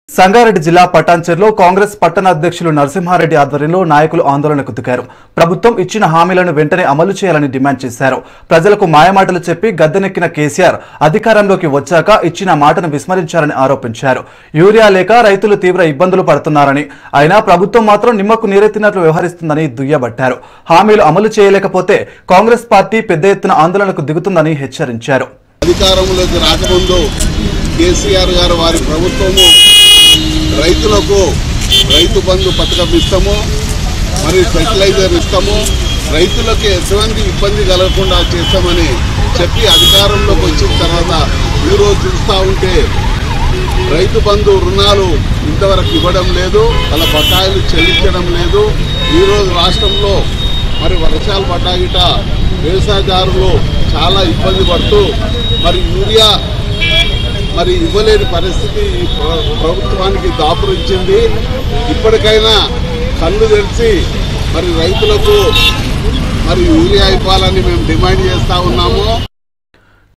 సంగారెడ్డి జిల్లా పటాన్చెర్లో కాంగ్రెస్ పట్టణ అధ్యక్షులు నరసింహారెడ్డి ఆధ్వర్యంలో నాయకులు ఆందోళనకు దిగారు ప్రభుత్వం ఇచ్చిన హామీలను వెంటనే అమలు చేయాలని డిమాండ్ చేశారు ప్రజలకు మాయమాటలు చెప్పి గద్దెనెక్కిన కేసీఆర్ అధికారంలోకి వచ్చాక ఇచ్చిన మాటను విస్మరించారని ఆరోపించారు యూరియా లేక రైతులు తీవ్ర ఇబ్బందులు పడుతున్నారని అయినా ప్రభుత్వం మాత్రం నిమ్మకు నీరెత్తినట్లు వ్యవహరిస్తుందని దుయ్యబట్టారు హామీలు అమలు చేయలేకపోతే కాంగ్రెస్ పార్టీ పెద్ద ఎత్తున ఆందోళనకు దిగుతుందని హెచ్చరించారు అధికారంలోకి రాకముందు కేసీఆర్ గారు వారి ప్రభుత్వము రైతులకు రైతు బంధు పథకం ఇస్తాము మరియు ఫెర్టిలైజర్ ఇస్తాము రైతులకు ఎటువంటి ఇబ్బంది కలగకుండా చేస్తామని చెప్పి అధికారంలోకి వచ్చిన తర్వాత ఈరోజు చూస్తూ ఉంటే రైతు బంధు రుణాలు ఇంతవరకు ఇవ్వడం లేదు వాళ్ళ బకాయిలు చెల్లించడం లేదు ఈరోజు రాష్ట్రంలో మరి వర్షాలు పడ్డాగిట వ్యవసాయదారులు చాలా ఇబ్బంది పడుతూ మరి యూరియా మరి ఇవ్వలేని పరిస్థితి ఈ ప్ర- ప్రభుత్వానికి దాపురించింది ఇప్పటికైనా కళ్ళు తెరిచి మరి రైతులకు మరి యూరియా ఇవ్వాలని మేము డిమాండ్ చేస్తా ఉన్నాము